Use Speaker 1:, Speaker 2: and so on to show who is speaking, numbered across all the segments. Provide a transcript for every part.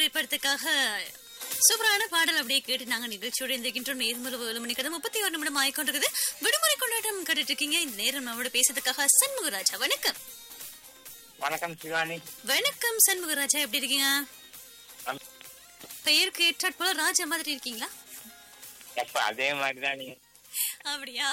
Speaker 1: திரைப்படத்துக்காக சூப்பரான பாடல் அப்படியே கேட்டு நாங்க நிகழ்ச்சியோட இருந்திருக்கின்றோம் நேர்முறை ஏழு மணி கதை முப்பத்தி ஒரு நிமிடம் ஆயிக்கொண்டிருக்குது விடுமுறை கொண்டாட்டம் கேட்டுட்டு இருக்கீங்க இந்த நேரம் நம்மளோட பேசுறதுக்காக சண்முகராஜா வணக்கம்
Speaker 2: வணக்கம் சிவானி
Speaker 1: வணக்கம் சண்முகராஜா எப்படி இருக்கீங்க
Speaker 2: நம்-
Speaker 1: பெயருக்கு ஏற்றாற் போல ராஜா மாதிரி இருக்கீங்களா
Speaker 2: எப்ப அதே மாதிரிதான் நீ
Speaker 1: அப்படியா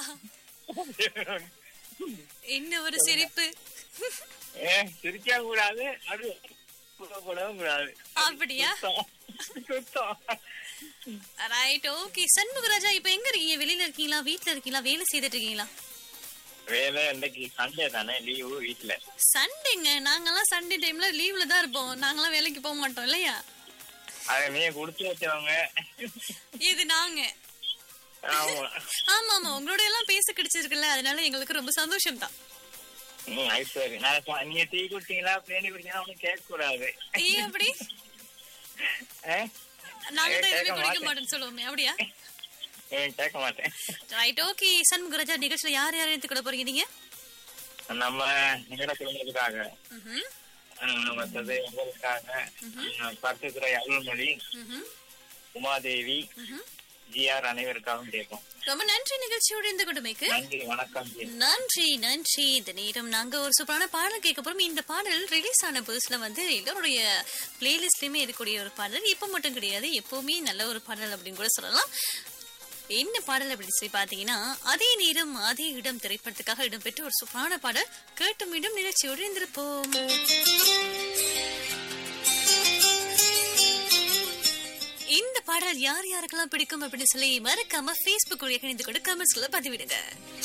Speaker 1: என்ன ஒரு சிரிப்பு
Speaker 2: ஏ சிரிக்க கூடாது அது கூடவும் கூடாது
Speaker 1: அப்படியா
Speaker 2: சுத்தம். சுத்தம்.
Speaker 1: ரைட் ஓகே சண்முகராஜா இப்ப எங்க இருக்கீங்க வெளியில இருக்கீங்களா வீட்ல இருக்கீங்களா வேலை செய்துட்டு இருக்கீங்களா
Speaker 2: வேலை இன்னைக்கு சண்டே தானே லீவு வீட்டுல
Speaker 1: சண்டேங்க நாங்கெல்லாம் சண்டே டைம்ல லீவ்ல தான் இருப்போம் நாங்கெல்லாம் வேலைக்கு போக மாட்டோம் இல்லையா
Speaker 2: அதை நீ குடுத்து வச்சவங்க
Speaker 1: இது நாங்க
Speaker 2: ஆமா
Speaker 1: ஆமா ஆமா உங்களோட எல்லாம் பேச கிடைச்சிருக்குல்ல அதனால எங்களுக்கு ரொம்ப சந்தோஷம் தான்
Speaker 2: ம், அது சரி நான் சொ- நீங்க டீ குடிச்சீங்களா பிளேனி குடிச்சீங்களா ஒன்னும் கேட்க கூடாது
Speaker 1: ஏன் அப்படி
Speaker 2: ஏ?
Speaker 1: நாங்க தான்
Speaker 2: கேட்க
Speaker 1: எதுவுமே குடிக்க
Speaker 2: மாட்டேன்.
Speaker 1: மாட்டோம்னு சொல்லுவோமே அப்படியா
Speaker 2: ஏ, கேட்க மாட்டேன்
Speaker 1: ரைட் ஓகே சண்முகராஜா நிகழ்ச்சியில யார் யார் எடுத்து கூட போறீங்க நீங்க
Speaker 2: நம்ம நிகழ குடும்பத்துக்காக
Speaker 1: ம்ஹும்,
Speaker 2: ஆஹ், மற்றது உங்களுக்காக ஆஹ், பருத்தித்துறை அருள்மொழி
Speaker 1: ம்ஹும்,
Speaker 2: உமாதேவி
Speaker 1: ம்ஹும்.
Speaker 2: ஜிஆர் அனைவருக்காகவும் கேட்போம்
Speaker 1: ரொம்ப நன்றி நிகழ்ச்சியோட இந்த கொடுமைக்கு
Speaker 2: நன்றி வணக்கம் ஜி
Speaker 1: நன்றி நன்றி இந்த நேரம் நாங்க ஒரு சூப்பரான பாடல் கேட்க போறோம் இந்த பாடல் ரிலீஸ் ஆன புதுசுல வந்து எல்லாருடைய பிளேலிஸ்ட்லயுமே இருக்கக்கூடிய ஒரு பாடல் இப்ப மட்டும் கிடையாது எப்பவுமே நல்ல ஒரு பாடல் அப்படின்னு கூட சொல்லலாம் என்ன பாடல் அப்படின்னு சொல்லி பாத்தீங்கன்னா அதே நேரம் அதே இடம் திரைப்படத்துக்காக இடம்பெற்ற ஒரு சூப்பரான பாடல் கேட்டு மீண்டும் நிகழ்ச்சியோடு இருந்திருப்போம் இந்த பாடல் யார் யாருக்கெல்லாம் பிடிக்கும் அப்படின்னு சொல்லி மறக்காம Facebook உடைய இணைந்து கொண்டு கமெண்ட்ஸ்ல பதிவிடுங்க